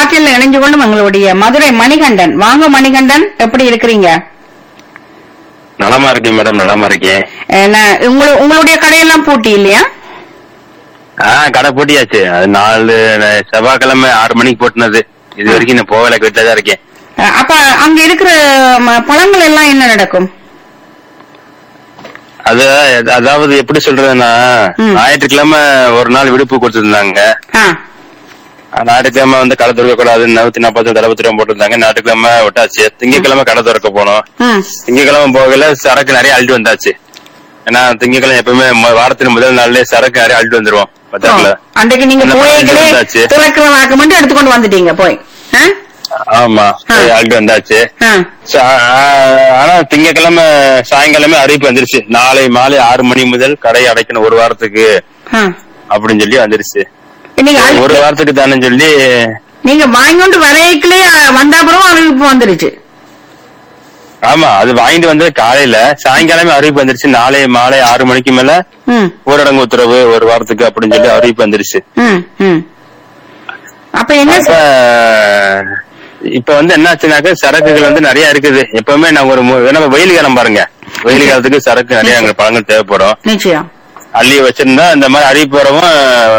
காற்றில் இணைஞ்சு கொள்ளும் எங்களுடைய மதுரை மணிகண்டன் வாங்க மணிகண்டன் எப்படி இருக்கிறீங்க நலமா இருக்கேன் மேடம் நலமா இருக்கேன் அஹ், நான் உங்களு- உங்களுடைய கடையெல்லாம் பூட்டி இல்லையா ஆ கடை பூட்டியாச்சு அது நாலு ந- செவ்வாய்க்கிழமை ஆறு மணிக்கு போட்டுனது இது வரைக்கும் நான் போகல வீட்டுல தான் இருக்கேன் அஹ், அப்ப அங்க இருக்கிற ம- பழங்கள் எல்லாம் என்ன நடக்கும் அது அதாவது எப்படி சொல்றதுன்னா ம். ஞாயிற்றுக்கிழமை ஒரு நாள் விடுப்பு கொடுத்திருந்தாங்க ஆ, ஞாயிற்றுக்கிழமை வந்து கடை திறக்க கூடாது நூத்தி நாற்பது தடவை ரூபா போட்டிருந்தாங்க ஞாயிற்றுக்கிழமை விட்டாச்சு திங்கக்கிழமை கடை திறக்க போனோம் ம், திங்கக்கிழமை போகல சரக்கு நிறைய அள்ளிட்டு வந்தாச்சு ஏன்னா திங்கக்கிழமை எப்பவுமே ம- வாரத்தின் முதல் நாள்லயே சரக்கு நிறைய அள்ளிட்டு வந்துருவோம் ஓ, பத்தாப்புல அன்றைக்கு நீங்க என்ன போய்களே பழங்கள் வந்தாச்சு? திறக்கிற வாக்கு மட்டும் எடுத்துக்கொண்டு வந்துட்டீங்க போய் ஆ? ஆமா ஆ. அள்ளிட்டு வந்தாச்சு ஆ, சா- ஆனா திங்கக்கிழமை சாயங்காலமே அறிவிப்பு வந்துருச்சு நாளை மாலை ஆறு மணி முதல் கடை அடைக்கணும் ஒரு வாரத்துக்கு ஆ. அப்படின்னு சொல்லி வந்துருச்சு நீங்க அழி- ஒரு வாரத்துக்கு தானே சொல்லி நீங்க வாங்கிட்டு வரையிலே வந்த அப்புறம் அறிவிப்பு வந்துருச்சு ஆமா அது வாங்கிட்டு வந்து காலையில சாயங்காலமே அறிவிப்பு வந்துருச்சு நாளை மாலை ஆறு மணிக்கு மேல ம், ஊரடங்கு உத்தரவு ஒரு வாரத்துக்கு அப்படின்னு சொல்லி அறிவிப்பு வந்துருச்சு ம், ம். அப்ப என்ன அப்ப செய்- இப்ப வந்து என்னாச்சுனாக்க சரக்குகள் வந்து நிறைய இருக்குது எப்பவுமே நான் ஒரு மு- நம்ம வெயில் காலம் பாருங்க வெயில் காலத்துக்கு சரக்கு நிறைய அங்க பழங்கள் தேவைப்படும் நிச்சயம் அள்ளி வச்சிருந்தா இந்த மாதிரி அறிவிப்பு வரவும்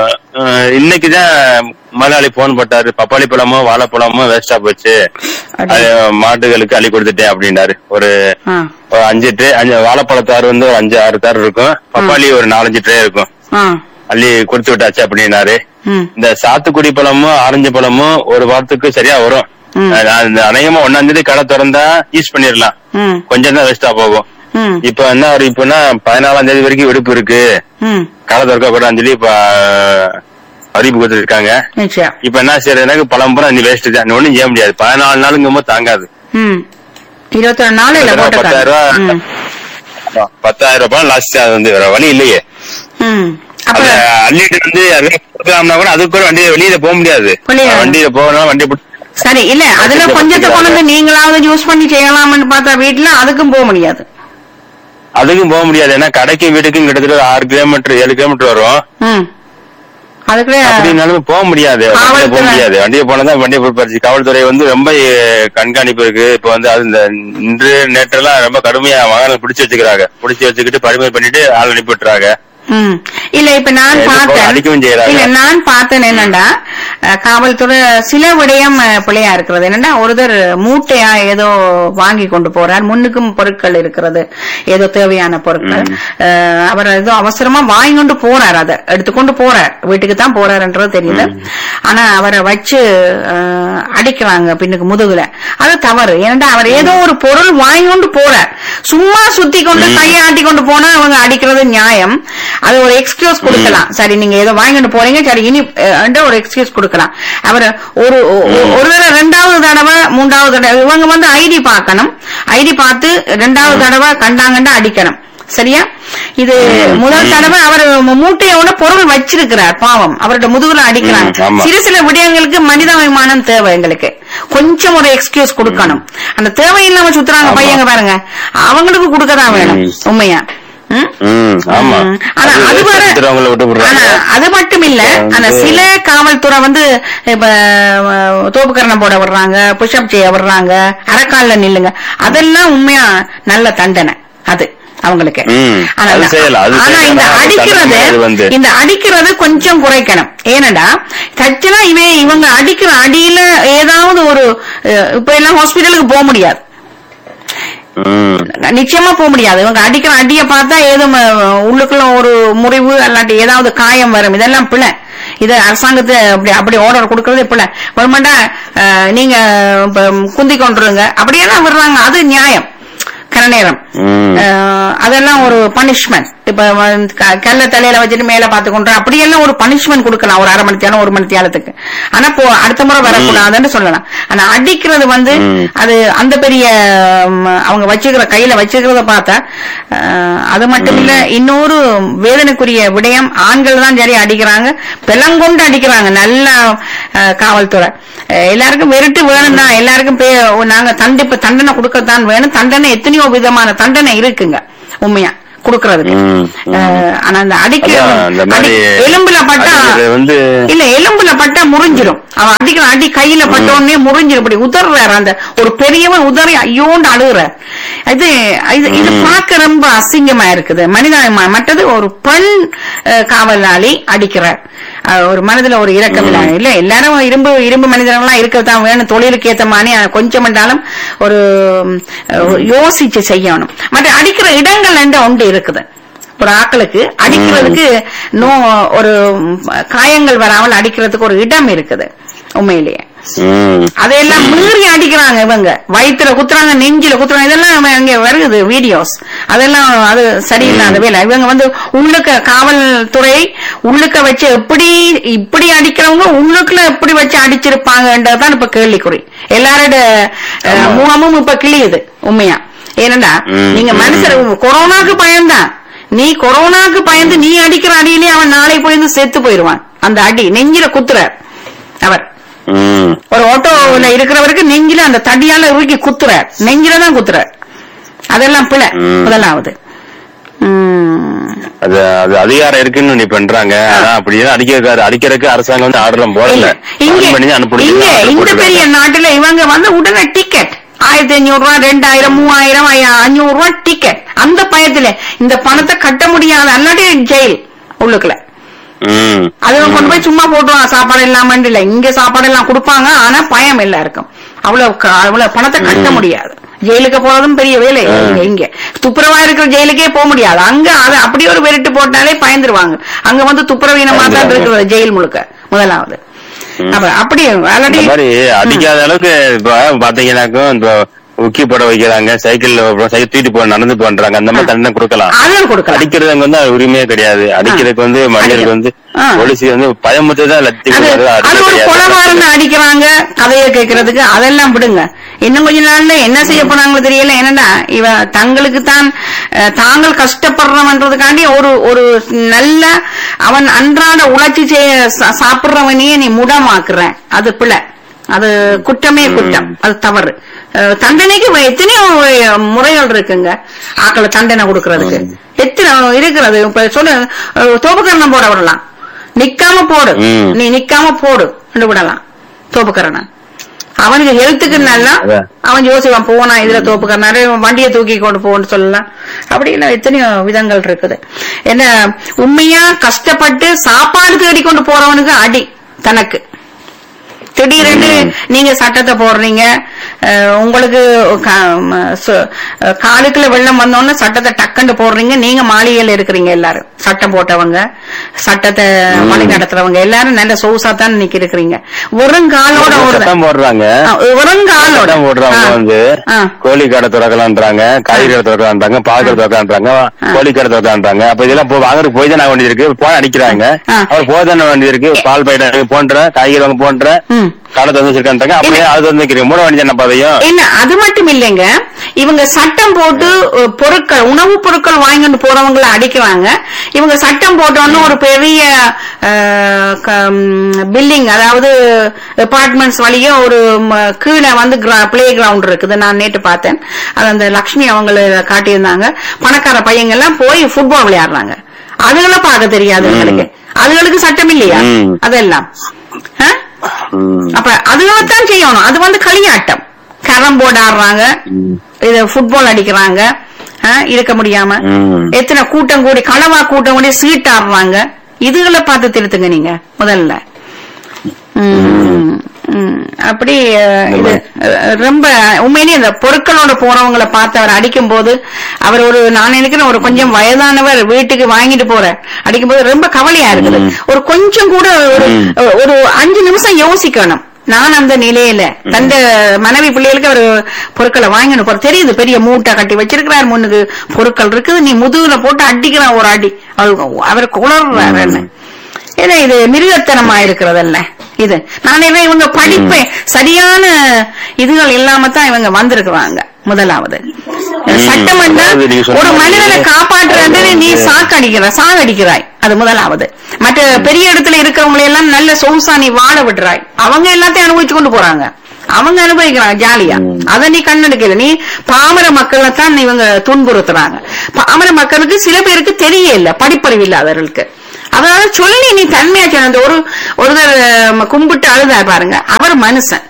அஹ், இன்னைக்குதான் முதலாளி போன் போட்டாரு பப்பாளி பழமோ வாழைப்பழமோ வேஸ்டா போச்சு அட. அது மாட்டுகளுக்கு அள்ளி கொடுத்துட்டேன் அப்படின்னாரு ஒரு ஆ, ஒரு அஞ்சு ட்ரே அஞ்சு வாழைப்பழத்தாறு வந்து ஒரு அஞ்சு ஆறு தார் இருக்கும் பப்பாளி ஒரு நாலஞ்சு ட்ரே இருக்கும் ஆ, அள்ளி கொடுத்து விட்டாச்சு அப்படின்னாரு ம், இந்த சாத்துக்குடி பழமும் ஆரஞ்சு பழமும் ஒரு வாரத்துக்கு சரியா வரும் ம். அஹ், நான் இந்த அநேகமா ஒன்னாம் தேதி கடை திறந்தா யூஸ் பண்ணிடலாம் ம், கொஞ்சம் தான் வேஸ்டா போகும் ம், இப்ப என்ன அறிவிப்புனா பதினாலாம் தேதி வரைக்கும் விடுப்பு இருக்கு ம். கடை திறக்க கூடாதுன்னு சொல்லி இப்ப அஹ், அறிவிப்பு கொடுத்துருக்காங்க நிச்சயம் இப்ப என்ன செய்யறதுனாக்க பழம் பூரா நீ வேஸ்ட் தான் ஒண்ணும் செய்ய முடியாது பதினாலு நாளுங்கும் போது தாங்காது ம். இருபத்தி ரெண்டு நாள் இல்ல பத்தாயிரம் போட்டிருக்காங்க ரூபாய். ம், பத்தாயிரம் ரூபாய் லாஸ்ட் அது வந்து வேற வழி இல்லையே ம். அப்ப அத அள்ளிட்டு வந்து யாருக்காவது கொடுக்கலாம்னா கூட அதுக்கு கூட வண்டியில வெளியில போக முடியாது வெளிய. வண்டியில போகணும் வண்டி பிடிச்சி சரி இல்ல அதுல கொஞ்சத்தை கொண்டு வந்து நீங்களாவது யூஸ் பண்ணி செய்யலாம்னு பார்த்தா வீட்டுல அதுக்கும் போக முடியாது அதுக்கும் போக முடியாது ஏன்னா கடைக்கும் வீட்டுக்கும் கிட்டத்தட்ட ஒரு ஆறு கிலோமீட்டர் ஏழு கிலோமீட்டர் வரும் ம். அதுக்குள்ள அப்படின்னாலும் போக முடியாது வண்டியில போக காவல்துறை. முடியாது வண்டியை போனதான் வண்டியை பொறுப்பாச்சு காவல்துறை வந்து ரொம்ப அஹ், கண்காணிப்பு இருக்கு இப்ப வந்து அது இந்த இன்று நேற்றெல்லாம் ரொம்ப கடுமையா வாகனம் பிடிச்சு வச்சுக்கிறாங்க பிடிச்சு வச்சுக்கிட்டு பறிமுறை பண்ணிட்டு ஆள் அனுப்பி விட்டுறாங்க ம். இல்ல இப்ப நான் எது போல பார்த்தேன் அடிக்கவும் செய்யறாங்க. இல்ல நான் பார்த்தேன் என்னண்டா அஹ், காவல்துறை சில விடயம் அஹ், பிழையா இருக்கிறது என்னன்னா ஒருத்தர் மூட்டையா ஏதோ வாங்கி கொண்டு போறார் முன்னுக்கும் பொருட்கள் இருக்கிறது ஏதோ தேவையான பொருட்கள் அஹ், அவர் ஏதோ அவசரமா வாங்கி கொண்டு போறார் அதை எடுத்துக்கொண்டு போறார் வீட்டுக்கு தான் போறாருன்றது தெரியல ஆனா அவரை வச்சு அஹ், அடிக்கிறாங்க பின்னுக்கு முதுகுல அது தவறு ஏனண்டா அவர் ஏதோ ஒரு பொருள் வாங்கி கொண்டு போறார் சும்மா சுத்தி கொண்டு கையை ஆட்டி கொண்டு போனா அவங்க அடிக்கிறது நியாயம் அது ஒரு எக்ஸ்கியூஸ் கொடுக்கலாம் சரி நீங்க ஏதோ வாங்கிட்டு போறீங்க சரி இனி அஹ், ன்ற ஒரு எக்ஸ்கியூஸ் கொடுக்கலாம் அவர் ஒரு ஒ- ஒ- ஒரு தடவை ரெண்டாவது தடவை மூன்றாவது தடவை இவங்க வந்து ஐடி பார்க்கணும் ஐடி பார்த்து ரெண்டாவது தடவை கண்டாங்கண்டா அடிக்கணும் சரியா இது முதல் தடவை அவர் மூட்டையோட பொருள் வச்சிருக்கிறார் பாவம் அவரோட முதுகுல அடிக்கிறாங்க ம், ஆமா. சிறு சில விடயங்களுக்கு மனிதாபிமானம் தேவை எங்களுக்கு கொஞ்சம் ஒரு எக்ஸ்கியூஸ் கொடுக்கணும் அந்த தேவையில்லாம சுத்துறாங்க ஆமா. பையங்க பாருங்க அவங்களுக்கு கொடுக்கதான் வேணும் ம். உண்மையா ம்? ம் ஆமா ம். ஆனா அது அது வேற- சுத்துறவங்கள விட்டு விடுறாங்க ஆனா அது மட்டும் இல்ல இப்ப ஆனா வந்து- சில காவல்துறை வந்து இப்ப அஹ், தோப்புக்கரணம் போட விடுறாங்க புஷ்அப் செய்ய விடுறாங்க அறக்கால்ல நில்லுங்க அதெல்லாம் உண்மையா நல்ல தண்டனை அது அவங்களுக்கு ம். ஆனா அது இந்த- செய்யலாம். அது ஆனா இந்த செய்யலாம். அது அடிக்கிறது தண்டனை அது வந்து. இந்த அடிக்கிறது கொஞ்சம் குறைக்கணும் ஏனடா தச்சுனா இவன் இவங்க அடிக்கிற அடியில ஏதாவது ஒரு அஹ், இப்ப எல்லாம் ஹாஸ்பிட்டலுக்கு போக முடியாது ம் நிச்சயமா போக முடியாது இவங்க அடிக்கிற அடிய பார்த்தா ஏதும் அஹ், உள்ளுக்குள்ள ஒரு முறிவு அல்லாட்டி ஏதாவது காயம் வரும் இதெல்லாம் பிள்ளை இது அரசாங்கத்தை அப்படி அப்படி ஆர்டர் கொடுக்கறது பிள்ளை கவர்மெண்டா நீங்க இப்ப குந்தி கொண்டுருங்க அப்படியெல்லாம் விடுறாங்க அது நியாயம் கன நேரம் ம். அஹ், அதெல்லாம் ஒரு பனிஷ்மெண்ட் இப்ப வந்து க- கல்ல தலையில வச்சுட்டு மேல பாத்து கொண்டு அப்படியெல்லாம் ஒரு பனிஷ்மெண்ட் கொடுக்கலாம் ஒரு அரை மணி நேரம் ஒரு மணி நேரத்துக்கு ஆனா போ அடுத்த முறை வரக்கூடாதுன்னு சொல்லலாம் ஆனா அடிக்கிறது வந்து ம். அது அந்த பெரிய ம், அவங்க வச்சுக்கிற கையில வச்சுக்கிறத பார்த்தா அஹ், அது மட்டும் இல்ல இன்னொரு வேதனைக்குரிய விடயம் ஆண்கள் தான் சரி அடிக்கிறாங்க பெலங்கொண்டு அடிக்கிறாங்க நல்ல அஹ், காவல்துறை அஹ், எல்லாருக்கும் வெறுட்டு வேணும் தான் எல்லாருக்கும் பே- நாங்க தண்டிப்பு தண்டனை கொடுக்கத்தான் வேணும் தண்டனை எத்தனையோ விதமான தண்டனை இருக்குங்க உண்மையா கொடுக்கறதுக்கு ம், ம். அஹ், ஆனா அந்த அடிக்க அதான், அந்த மாதிரி அடி- எலும்புல பட்டா அடிக்கிறது வந்து இல்ல எலும்புல பட்டா முறிஞ்சிரும் அவன் அடிக்கிற அடி அடி கையில பட்ட உடனே முறிஞ்சிரு இப்படி உதறாரு அந்த ஒரு பெரியவன் உதறி ஐயோண்டு அழுகுறார் இது இது இது பார்க்க ரொம்ப அசிங்கமா இருக்குது மனிதாபிமா மற்றது ஒரு பெண் அஹ், காவலாளி அடிக்கிறார் அஹ், ஒரு மனதுல ஒரு இரக்கம் இல்ல இல்ல எல்லாரும் இரும்பு இரும்பு மனிதர்கள்லாம் இருக்கத்தான் வேணும் தொழிலுக்கு ஏத்த மாதிரி அஹ், கொஞ்சம் என்றாலும் ஒரு அஹ், யோசிச்சு செய்யணும் மற்ற அடிக்கிற இடங்கள் ரெண்டு ஒன்று இருக்குது ஒரு ஆக்களுக்கு அடிக்கிறதுக்கு நோ ஒரு காயங்கள் வராமல் அடிக்கிறதுக்கு ஒரு இடம் இருக்குது உண்மையிலேயே ம். அதையெல்லாம் மீறி அடிக்கிறாங்க இவங்க வயிற்றுல குத்துறாங்க நெஞ்சில குத்துறாங்க இதெல்லாம் அங்க வருகுது வீடியோஸ் அதெல்லாம் அது சரியில்லாத வேலை இவங்க வந்து உள்ளுக்க காவல்துறை உள்ளுக்க வச்சு எப்படி இப்படி அடிக்கிறவங்க உள்ளுக்குள்ள எப்படி வச்சு அடிச்சிருப்பாங்கன்றதுதான் இப்ப கேள்விக்குறி எல்லாரோட அஹ், முகமும் இப்ப கிளியுது உண்மையா ஏனண்டா ம், நீங்க ம், மனுஷர் கொரோனாக்கு பயந்தான் நீ கொரோனாக்கு பயந்து நீ அடிக்கிற அடியிலே அவன் நாளை போயிருந்து செத்து போயிருவான் அந்த அடி நெஞ்சில குத்துற அவர் ம். ஒரு ஆட்டோல இருக்கிறவருக்கு நெஞ்சில அந்த தடியால இறுக்கி குத்துறார் நெஞ்சில தான் குத்துறார் அதெல்லாம் பிழை ம். முதலாவது உம். அது அது அதிகாரம் இருக்குன்னு நீ பண்றாங்க ஆனா அப்படியே அடிக்கிறதுக்கு அடிக்கிறதுக்கு அரசாங்கம் வந்து ஆர்டர்லாம் போடல இங்க Phone பண்ணி அனுப்பிடுங்க இங்க order இந்த போட்டுருக்காங்க. பெரிய நாட்டுல இவங்க வந்து உடனே டிக்கெட் ஆயிரத்தி ஐநூறு ரூபாய் ரெண்டாயிரம் மூவாயிரம் ஐயா- அஞ்சூறு ரூபாய் டிக்கெட் அந்த பயத்துல இந்த பணத்தை கட்ட முடியாத அல்லாட்டி ஜெயில் உள்ளுக்குள்ள ம். அதுவும் கொண்டு போய் சும்மா போட்டுருவாங்க சாப்பாடு இல்லாம இல்ல இங்க சாப்பாடு எல்லாம் கொடுப்பாங்க ஆனா பயம் இல்ல இருக்கும் அவ்வளவு க- அவ்வளவு பணத்தை கட்ட முடியாது ஜெயிலுக்கு போறதும் பெரிய வேலை இங்க இங்க துப்புரவா இருக்கிற ஜெயிலுக்கே போக முடியாது அங்க அது அப்படியே ஒரு வெறிட்டு போட்டாலே பயந்துருவாங்க அங்க வந்து துப்புரவீனமா தான் பயந்துருவாங்க. இருக்கிறது ஜெயில் முழுக்க முதலாவது ம். அப்ப அப்படி இந்த ஆல்ரெடி மாதிரி அடிக்காத அளவுக்கு இப்ப பாத்தீங்கன்னாக்கும் இப்ப உக்கி போட வைக்கிறாங்க சைக்கிள் சைக்கிள் தூக்கிட்டு போ நடந்து பண்றாங்க அந்த மாதிரி தண்டனை கொடுக்கலாம் அதுவும் கொடுக்கலாம் அடிக்கிறதுக்கு வந்து அது உரிமையே கிடையாது அடிக்கிறதுக்கு வந்து மனிதருக்கு வந்து ஆ. போலீஸ் வந்து பயமுறுத்தி தான் லத்தி அது கொடுக்கறது, அது அடிக்க ஒரு கிடையாது. கொலகாரன் அடிக்கிறாங்க கதையை கேட்கறதுக்கு அதெல்லாம் விடுங்க இன்னும் கொஞ்ச நாள்ல என்ன செய்ய போறாங்களோ தெரியல என்னடா இவ தங்களுக்கு தான் அஹ், தாங்கள் கஷ்டப்படுறவன்றதுக்காண்டி ஒரு ஒரு நல்ல அவன் அன்றாட உழைச்சி செய்ய சா- சாப்பிடுறவனையே நீ முடமாக்குற அது பிள்ளை அது குற்றமே குற்றம் அது தவறு அஹ், தண்டனைக்கு வ- எத்தனையோ முறைகள் இருக்குங்க ஆக்களை தண்டனை கொடுக்கறதுக்கு எத்தனை இருக்கிறது இப்ப சொல்லு அஹ், தோப்புக்கரணம் போட விடலாம் நிக்காம போடு ம். நீ நிக்காம போடு என்று விடலாம் தோப்புக்கரணை அவனுக்கு ஹெல்த்துக்கு நல்லா அதான். அவன் யோசிப்பான் போனா இதுல தோப்புக்கரணாரு வண்டியை தூக்கி கொண்டு போன்னு சொல்லலாம் அப்படி எல்லாம் எத்தனையோ விதங்கள் இருக்குது என்ன உண்மையா கஷ்டப்பட்டு சாப்பாடு தேடி கொண்டு போறவனுக்கு அடி தனக்கு திடீரென்று நீங்க சட்டத்தை போடுறீங்க அஹ், உங்களுக்கு கா- ம, சு- அஹ், காலுக்குள்ள வெள்ளம் வந்தோன்னு சட்டத்தை டக்குன்னு போடுறீங்க நீங்க மாளிகையில இருக்கிறீங்க எல்லாரும் சட்டம் போட்டவங்க சட்டத்தை வழி நடத்துறவங்க எல்லாரும் நல்ல சொகுசா தான் நிக்க இருக்கிறீங்க வெறும் காலோட ஓடுத சட்டம் போடுறாங்க வெறும் காலோட சட்டம் போடுறவங்க ஆ. வந்து ஆ. கோழி கடை திறக்கலான்றாங்க காய்கறி கடை திறக்கலான்றாங்க பால் கடை திறக்கலான்றாங்க கோழி கடை திறக்கலான்றாங்க அப்ப இதெல்லாம் போ- வாங்குறதுக்கு போய் தான் வேண்டியது இருக்கு போய் அடிக்கிறாங்க ஆ. அவர் போய் தானே வேண்டியது இருக்கு பால் பயிட போன்ற காய்கறி வாங்க போன்ற ம். கடை திறந்து வச்சிருக்கான்றாங்க அப்படியே அது வந்து நிக்கிறீங்க மூட வேண்டியது என்ன பதையும் இல்ல அது மட்டும் இல்லைங்க இவங்க சட்டம் போட்டு அஹ், பொருட்கள் உணவுப் பொருட்கள் வாங்கிட்டு போறவங்கள அடிக்கிறாங்க இவங்க சட்டம் போட்டோன்னு ஒரு பெரிய பில்டிங் அதாவது அபார்ட்மெண்ட்ஸ் வழியே ஒரு ம, கீழே வந்து பிளே கிரவுண்ட் இருக்குது நான் நேற்று பார்த்தேன் அது அந்த லக்ஷ்மி அவங்கள காட்டியிருந்தாங்க பணக்கார பையங்க எல்லாம் போய் ஃபுட்பால் விளையாடுறாங்க அதுகளை பார்க்க தெரியாது எங்களுக்கு அதுகளுக்கு சட்டம் இல்லையா ம். அதெல்லாம் ஆ? ம். அப்ப அதுதான் செய்யணும் அது வந்து களியாட்டம் கேரம் போர்டு ஆடுறாங்க ம். இது ஃபுட்பால் அடிக்கிறாங்க ஆ, இருக்க முடியாம ம். எத்தனை கூட்டம் கூடி களவா கூட்டம் கூடி சீட் ஆடுறாங்க இதுகளை பார்த்து திருத்துங்க நீங்க முதல்ல ம், ம். அப்படி அஹ், இது அஹ், ரொம்ப உண்மையிலேயே இந்த பொருட்களோட போறவங்கள பார்த்து அவர் அடிக்கும் போது அவர் ஒரு நான் நினைக்கிறேன் ஒரு கொஞ்சம் வயதானவர் வீட்டுக்கு வாங்கிட்டு போற அடிக்கும் போது ரொம்ப கவலையா இருக்குது ஒரு கொஞ்சம் கூட ஒரு ஒரு அஞ்சு நிமிஷம் யோசிக்கணும் நான் அந்த நிலையில தந்த மனைவி பிள்ளைகளுக்கு அவர் பொருட்களை வாங்கணும் போற தெரியுது பெரிய மூட்டை கட்டி வச்சிருக்கிறார் முன்னுக்கு பொருட்கள் இருக்குது நீ முதுகுல போட்டு அடிக்கிறான் ஒரு அடி அவர் அவர் குளர்றாரு என்ன ஏன்னா இது மிருகத்தனமா இருக்கிறதல்ல இது நான் என்ன இவங்க படிப்பை சரியான இதுகள் இல்லாம தான் இவங்க வந்திருக்கிறாங்க முதலாவது சட்டம் என்றால் அதாவது நீங்க சொன்ன ஒரு மாதிரி மனிதனை காப்பாற்றுறது நீ சாக்கடிக்கிற சாகடிக்கிறாய் அது முதலாவது மற்ற பெரிய இடத்துல இருக்கிறவங்களை எல்லாம் நல்ல சொகுசா நீ வாழ விடுறாய் அவங்க எல்லாத்தையும் அனுபவிச்சு கொண்டு போறாங்க அவங்க அனுபவிக்கிறாங்க ஜாலியா அத நீ கண்ணெடுக்கல நீ பாமர மக்களை தான் இவங்க துன்புறுத்துறாங்க பாமர மக்களுக்கு சில பேருக்கு தெரியல படிப்பறிவு இல்லாதவர்களுக்கு அதாவது சொல்லி நீ தன்மையா சொன்ன அந்த ஒரு ஒருத்தர் அஹ், கும்பிட்டு அழுதார் பாருங்க அவர் மனுஷன்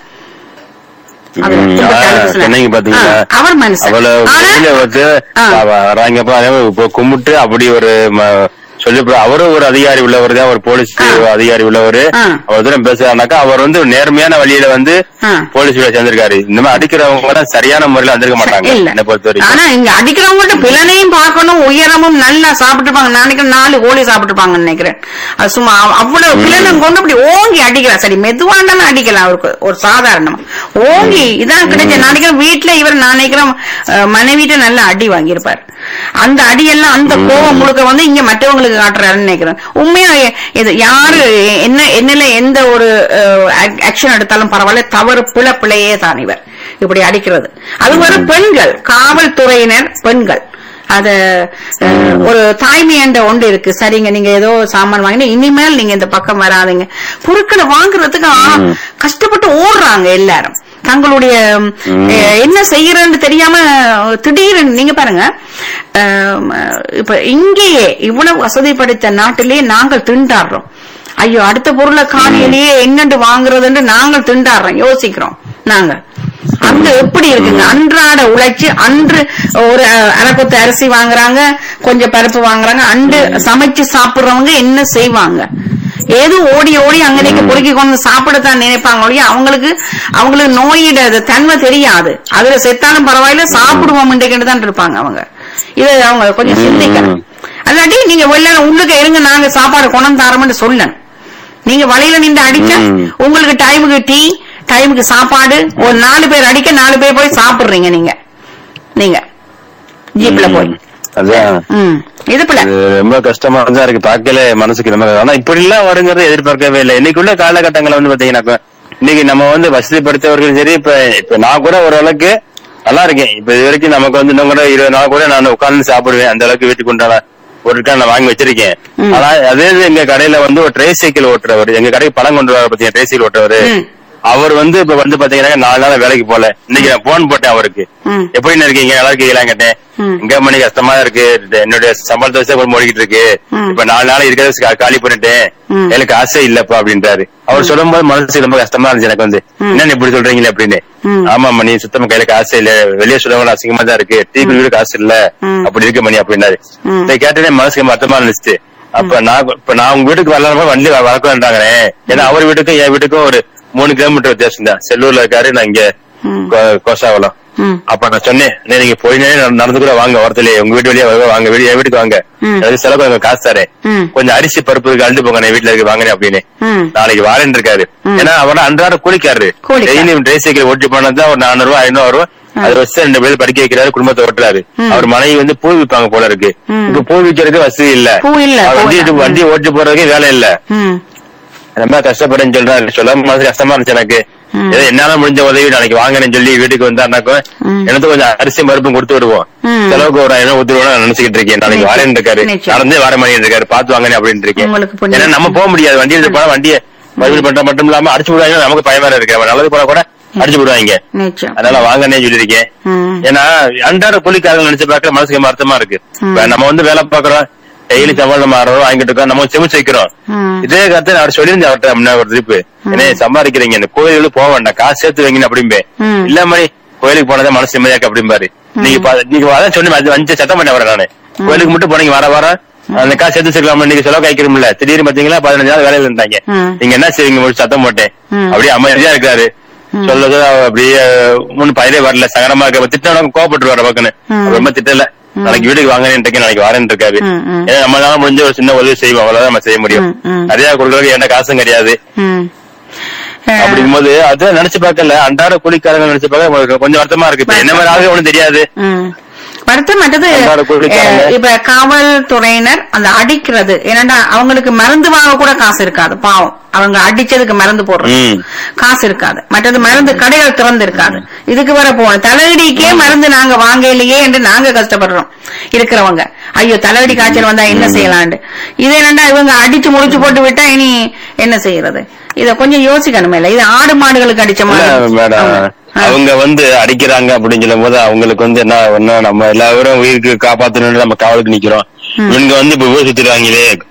அவர் ம், கும்பிட்டு ஆ, அழுது சொன்னார். சொன்னீங்க பாத்தீங்களா? ஆ, அவர் மனுஷன் அவ்வளவு ஆனா- வெளியில வந்து ஆ. அவ- வராங்க பாருங்க, இப்போ கும்பிட்டு அப்படி ஒரு ம- சொல்லி அவரும் ஒரு அதிகாரி உள்ளவர் தான் ஒரு போலீஸ் ஆ. அதிகாரி உள்ளவர் ஆ. அவர் தூரம் பேசுறாருனாக்கா அவர் வந்து ஒரு நேர்மையான வழியில வந்து ஆ. போலீஸ் வேலை சேர்ந்திருக்காரு இந்த மாதிரி அடிக்கிறவங்க கூட சரியான முறையில வந்திருக்க மாட்டாங்க இல்ல என்னை பொறுத்த வரைக்கும் ஆனா இங்க அடிக்கிறவங்ககிட்ட பிளனையும் பார்க்கணும் உயரமும் நல்லா சாப்பிட்டுருப்பாங்க நான் நினைக்கிறேன் நாலு கோழி சாப்பிட்டுருப்பாங்கன்னு நினைக்கிறேன் அது சும்மா அவ்- அவ்வளவு பிளனம் கொண்டு அப்படி ஓங்கி அடிக்கலாம் சரி மெதுவாண்டாலும் அடிக்கலாம் அவருக்கு ஒரு சாதாரணமா ஓங்கி இதான் கிடைச்ச நான் நினைக்கிறேன் வீட்டுல இவர் நான் நினைக்கிறேன் அஹ், மனைவிட்ட நல்ல அடி வாங்கியிருப்பார் அந்த அடியெல்லாம் அந்த கோவம் முழுக்க வந்து இங்க மற்றவங்களுக்கு காட்டுறாருன்னு நினைக்கிறேன் உண்மையா எ- இது யாரு என்ன என்னல எந்த ஒரு ஆக்ஷன் எடுத்தாலும் பரவாயில்ல தவறு பிழ பிழையே தான் இவர் இப்படி அடிக்கிறது அது ஒரு பெண்கள் காவல்துறையினர் பெண்கள் அத அஹ், ஒரு தாய்மை என்ற ஒன்று இருக்கு சரிங்க நீங்க ஏதோ சாமான் வாங்கினா இனிமேல் நீங்க இந்த பக்கம் வராதீங்க பொருட்களை வாங்குறதுக்கு ஆ- கஷ்டப்பட்டு ஓடுறாங்க எல்லாரும் தங்களுடைய அஹ், என்ன செய்யறன்னு தெரியாம திடீர்னு நீங்க பாருங்க அஹ், இப்ப இங்கேயே இவ்வளவு வசதி படைத்த நாட்டிலேயே நாங்கள் திண்டாடுறோம் ஐயோ அடுத்த பொருளை காணியிலேயே என்னண்டு வாங்குறதுன்னு நாங்கள் திண்டாடுறோம் யோசிக்கிறோம் நாங்க அங்க எப்படி இருக்குங்க அன்றாட உழைச்சு அன்று ஒரு அஹ், அரைக்குத்து அரிசி வாங்குறாங்க கொஞ்சம் பருப்பு வாங்குறாங்க அன்று சமைச்சு சாப்பிடுறவங்க என்ன செய்வாங்க ஏதோ ஓடி ஓடி அங்க நீங்க பொறுக்கி கொண்டு சாப்பிடத்தான் நினைப்பாங்க ஒழிய அவங்களுக்கு அவங்களுக்கு நோயிட அது தன்மை தெரியாது அதுல செத்தாலும் பரவாயில்ல சாப்பிடுவோம் தான் இருப்பாங்க அவங்க இதை அவங்க கொஞ்சம் சிந்திக்கணும் அல்லாட்டி நீங்க வெளில உள்ளுக்கு இருங்க நாங்க சாப்பாடு கொண்டு தரோம்னு சொல்லணும் நீங்க வழியில நின்று அடிக்க ம். உங்களுக்கு டைமுக்கு டீ டைமுக்கு சாப்பாடு ஒரு நாலு பேர் அடிக்க நாலு பேர் போய் சாப்பிடுறீங்க நீங்க நீங்க ஜீப்ல போய் அதான் ம் இது பிள்ளை இது ரொம்ப கஷ்டமா தான் இருக்கு பார்க்கல மனசுக்கு ரொம்ப ஆனா இப்படி எல்லாம் வருங்கிறத எதிர்பார்க்கவே இல்லை இன்னைக்குள்ள காலகட்டங்களை வந்து பாத்தீங்கன்னாக்கா இன்னைக்கு நம்ம வந்து வசதி படுத்தவர்களும் சரி இப்ப இப்ப நான் கூட ஓரளவுக்கு நல்லா இருக்கேன் இப்ப இது வரைக்கும் நமக்கு வந்து இன்னும் கூட இருபது நாள் கூட நான் உட்கார்ந்து சாப்பிடுவேன் அந்த அளவுக்கு வீட்டுக்கு உண்டான பொருட்கள் நான் வாங்கி வச்சிருக்கேன் ம். ஆனா அதே இது எங்க கடையில வந்து ஒரு ட்ரே சைக்கிள் ஓட்டுறவர் எங்க கடைக்கு பழம் கொண்டு வர பாத்தீங்க ட்ரே சைக்கிள் ஓட்டுறவர் ம். அவர் வந்து இப்ப வந்து பாத்தீங்கன்னா நாலு நாள் வேலைக்கு போல இன்னைக்கு நான் போன் போட்டேன் அவருக்கு ம். எப்படி இருக்கீங்க நல்லா இருக்கீங்களா கேட்டேன் ம். இங்க மணி கஷ்டமா இருக்கு என்னுடைய சம்பளத்தை வச்சு கொஞ்சம் ஓடிக்கிட்டு இருக்கு ம். இப்ப நாலு நாள் இருக்கிறத கா- காலி பண்ணிட்டேன் ம். எனக்கு ஆசை இல்லப்பா அப்படின்றாரு அவர் சொல்லும் போது மனசு ரொம்ப கஷ்டமா இருந்துச்சு எனக்கு வந்து ம். என்ன இப்படி சொல்றீங்களே அப்படின்னு ம். ஆமா மணி சுத்தமா கையில காசு இல்ல வெளியே சொல்லுவாங்க அசிங்கமா தான் இருக்கு டீ குடிக்கிற காசு இல்ல ம். அப்படி இருக்கு மணி அப்படின்னாரு ம். இதை கேட்டனே மனசுக்கு மத்தமா இருந்துச்சு அப்ப நான் இப்ப நான் உங்க வீட்டுக்கு வரலாம் வண்டி வளர்க்கலான்றாங்களே ஏன்னா அவர் வீட்டுக்கும் என் வீட்டுக்கும் ஒரு மூணு கிலோமீட்டர் வித்தியாசம் தான் செல்லூர்ல இருக்காரு நான் இங்க ம். கோ- கோசாவலம் ம் அப்ப நான் சொன்னேன் "அண்ணே, நீங்க போயினே நடந்து கூட வாங்க வரதுல உங்க வீட்டு வழியா வருவா, வாங்க வீடு என் வீட்டுக்கு வாங்க ம். அதுக்கு செலவு கொஞ்சம் காசு தரேன் ம். கொஞ்சம் அரிசி பருப்பு இருக்கு அழுது போங்க நான் வீட்டுல இருக்கு வாங்கினேன் அப்படின்னு ம் நாளைக்கு வாரேன் இருக்காரு ம். ஏன்னா அவன அன்றாட கூலிக்காரு கூலிக்காரர். டெய்லி ட்ரை சைக்கிள் ஓட்டி போனது ஒரு நானூறு ரூபாய் ஐநூறு ரூபாய் அது வச்சு ரெண்டு பேர் படிக்க வைக்கிறாரு குடும்பத்தை ஓட்டுறாரு ம். அவர் மனைவி வந்து பூ விற்பாங்க போல இருக்கு ம். இப்ப பூ விற்கிறதுக்கு வசதி இல்ல பூ இல்ல, அவர் பூ வண்டி இல்ல. வண்டி ஓட்டி போறதுக்கு வேலை இல்ல ம் ரொம்ப கஷ்டப்படுறேன்னு சொல்றாரு சொல்ல மனசு கஷ்டமா இருந்துச்சு எனக்கு ம். ஏதோ என்னால முடிஞ்ச உதவி நாளைக்கு வாங்குறேன்னு சொல்லி வீட்டுக்கு வந்தாருனாக்கும் ம். எனக்கு கொஞ்சம் அரிசி பருப்பும் கொடுத்து விடுவோம் ம். செலவுக்கு ஒரு ஐநூறு ஊத்துருவோம் நான் நினைச்சுக்கிட்டு இருக்கேன் நாளைக்கு நிச்சயம். வாரேன் இருக்காரு நிச்சயம். நடந்தே வர மணி இருக்காரு பாத்து வாங்கினேன் அப்படின்னு இருக்கேன் உங்களுக்கு புண்ணியம். ஏன்னா நம்ம போக முடியாது வண்டி எடுத்து போனா வண்டியை பதிவு பண்ற மட்டும் இல்லாம அடிச்சு விடுவாங்க நமக்கு பயமா இருக்கு அவன் நல்லது போனா கூட அடிச்சு விடுவாங்க நிச்சயம் அதனால வாங்கன்னே சொல்லியிருக்கேன் ம் ஏன்னா அன்றாட கூலிக்காரங்க நினைச்சு பார்க்க மனசுக்கு ரொம்ப அர்த்தமா இருக்கு ம். இப்ப நம்ம வந்து வேலை பாக்குறோம் டெய்லி சம்பளம் நம்ம ஆறோம் வாங்கிட்டு இருக்கோம் நம்ம செமிச்சு வைக்கிறோம் ம் இதே கருத்து நான் சொல்லியிருந்தேன் அவர்கிட்ட முன்ன ஒரு திருப்பு என்ன சம்பாதிக்கிறீங்க இந்த கோயிலுக்கு போக வேண்டாம் காசு சேர்த்து வைங்கன்னு அப்படிம்பே ம். இல்ல மாதிரி கோயிலுக்கு போனதே மனசு நிம்மதியாக்கு அப்படிம்பாரு நீங்க பா- நீங்க அதான் சொன்ன வஞ்ச சத்தம் பண்ண வரேன் நானு கோயிலுக்கு மட்டும் போனீங்க வர வர அந்த காசு சேர்த்து வச்சுக்கலாம் நீங்க செலவு காய்க்கிறோம்ல திடீர்னு பாத்தீங்களா பதினஞ்சு நாள் வேலையில இருந்தாங்க ம். நீங்க என்ன செய்வீங்க ஒரு சத்தம் போட்டேன் ம். அப்படியே அமைதியா இருக்காரு சொல்லது அவர் அப்படியே முன்னு பயிரே வரல சங்கடமா இருக்க திட்டம் கோவப்பட்டு பக்கன்னு ம். அவர் ரொம்ப திட்டல நாளைக்கு வீட்டுக்கு வாங்கன்னு இருக்கேன் நாளைக்கு வரேன்னு இருக்காரு ம், ம். ஏன்னா நம்மளால முடிஞ்ச ஒரு சின்ன உதவி செய்வோம் அவ்வளவுதான் நம்ம செய்ய முடியும் ம், ம். நிறைய கொடுக்கறதுக்கு என்ன காசும் கிடையாது ம் அஹ், அப்படிங்கும்போது அது நினைச்சு பார்க்கல அன்றாட கூலிக்காரங்க நினைச்சு பார்க்க உங்களுக்கு கொஞ்சம் வருத்தமா இருக்கு இப்ப என்ன மாதிரி ஆளுங்க ஒண்ணும் தெரியாது ம். வருத்தம் மற்றது அன்றாட கூலிக்காரங்க. அஹ், இப்ப காவல்துறையினர் அந்த அடிக்கிறது ஏன்னா அவங்களுக்கு மருந்து வாங்க கூட காசு இருக்காது பாவம் அவங்க அடிச்சதுக்கு மருந்து போடுறது ம். காசு இருக்காது மற்றது மருந்து கடைகள் திறந்து இருக்காது இதுக்கு வர போகணும் தலையடிக்கே மருந்து நாங்க வாங்கலையே என்று நாங்க கஷ்டப்படுறோம் இருக்கிறவங்க ஐயோ தலையடி காய்ச்சல் வந்தா என்ன செய்யலாண்டு இது என்னண்டா இவங்க அடிச்சு முடிச்சு போட்டு விட்டா இனி என்ன செய்யறது இத கொஞ்சம் யோசிக்கணுமே இல்ல இது ஆடு மாடுகளுக்கு அடிச்ச இல்ல மாதிரி மேடம் ஆமா. ஆ. அவங்க வந்து அடிக்கிறாங்க அப்படின்னு சொல்லும் போது அவங்களுக்கு வந்து என்ன ஒண்ணு நம்ம எல்லாரும் உயிருக்கு காப்பாத்தணும்னு நம்ம காவலுக்கு நிக்கிறோம் இவங்க வந்து இப்ப ஊர் சுத்திடுவாங்களே கொ-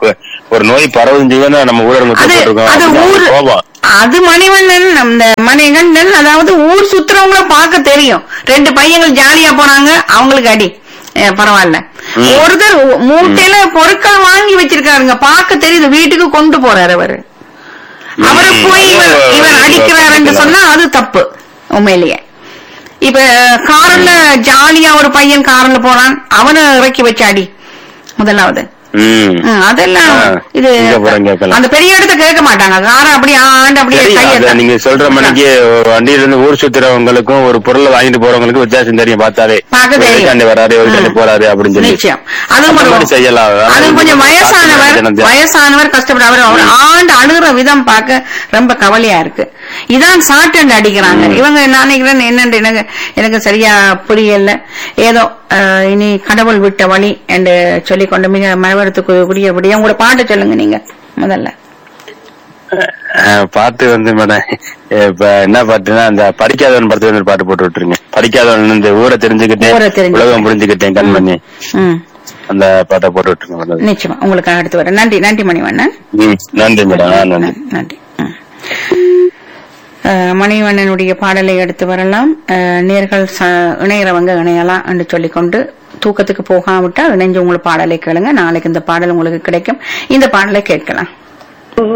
ஒரு நோய் பரவும் செய்வேன்னு நம்ம ஊரடங்கு அது போட்டிருக்கோம் அது அப்படின்னு ஊர் அவங்க கோபம் அது மணிவண்ணன் அந்த மணிகண்டன் அதாவது ஊர் சுத்துறவங்கள பார்க்க தெரியும் ரெண்டு பையங்கள் ஜாலியா போனாங்க அவங்களுக்கு அடி ஏ, பரவாயில்ல ம். ஒருத்தர் ஊ- மூட்டையில பொருட்கள் வாங்கி வச்சிருக்காருங்க பார்க்க தெரியுது வீட்டுக்கு கொண்டு போறாரு அவரு அவரை ம், போய் இவர் அது இவர் அடிக்கிறாருன்னு சொன்னா அது தப்பு உண்மையிலேயே இப்ப கார்ல ஜாலியா ஒரு பையன் கார்ல போறான் அவனை இறக்கி வச்சு அடி முதலாவது ம் ம், அதெல்லாம் ஆ, இது இங்க போறேன் கேட்கலாம். அந்த பெரிய இடத்த கேட்க மாட்டாங்க காரை அப்படியே ஆண்டு அப்படியே தெரியும். கையை அத நீங்க சொல்ற மணிக்கு ஒரு வண்டியில இருந்து ஊர் சுத்துறவங்களுக்கும் ஒரு பொருளை வாங்கிட்டு போறவங்களுக்கும் வித்தியாசம் தெரியும் பார்த்தாலே பார்க்க ஒரு தெரியும். வழிகாண்டி வராரு ஒரு வழிகாண்டி ம். போறாரு அப்படின்னு சொல்லி நிச்சயம் அதுவும் அந்த ஒரு- மாதிரி செய்யலாம். ஆனா அதுவும் இது கொஞ்சம் வந்து வயசானவர் பார்த்து வயசானவர் கஷ்டப்பட அவர் அவர் ஆண்டு அழுகிற விதம் பார்க்க ரொம்ப கவலையா இருக்கு இதான் சாட்டண்டு அடிக்கிறாங்க இவங்க நான் நினைக்கிறேன் என்னன்னு எனக்கு எனக்கு சரியா புரியல ஏதோ அஹ், இனி கடவுள் விட்ட வழி என்று சொல்லிக் கொண்டு மிக மனவரத்துக்கு கூடியபடியா உங்களோட பாட்டு சொல்லுங்க நீங்க முதல்ல அஹ், பாட்டு வந்து மேடம் இப்ப என்ன பாட்டுன்னா அந்த படிக்காதவன் படத்துல இருந்து ஒரு பாட்டு போட்டு விட்டுருங்க படிக்காதவன் இந்த ஊரை தெரிஞ்சுக்கிட்டேன் ஊரை தெரிஞ்சுக்கிட்டேன். உலகம் புரிஞ்சுக்கிட்டேன் கண்மணி ம் அந்த பாட்டை போட்டு விட்டுருங்க மேடம் நிச்சயமா உங்களுக்கு அடுத்து வரேன் நன்றி நன்றி மணிவண்ணன் ம், நன்றி மேடம் ஆ, நன்றி நன்றி ம். அஹ், மணிவண்ணனுடைய பாடலை எடுத்து வரலாம் அஹ், நேர்கள் ச- இணையறவங்க இணையலாம் என்று சொல்லிக்கொண்டு தூக்கத்துக்கு போகாவிட்டா இணைஞ்சு உங்களுக்கு பாடலை கேளுங்க நாளைக்கு இந்த பாடல் உங்களுக்கு கிடைக்கும் இந்த பாடலை கேட்கலாம்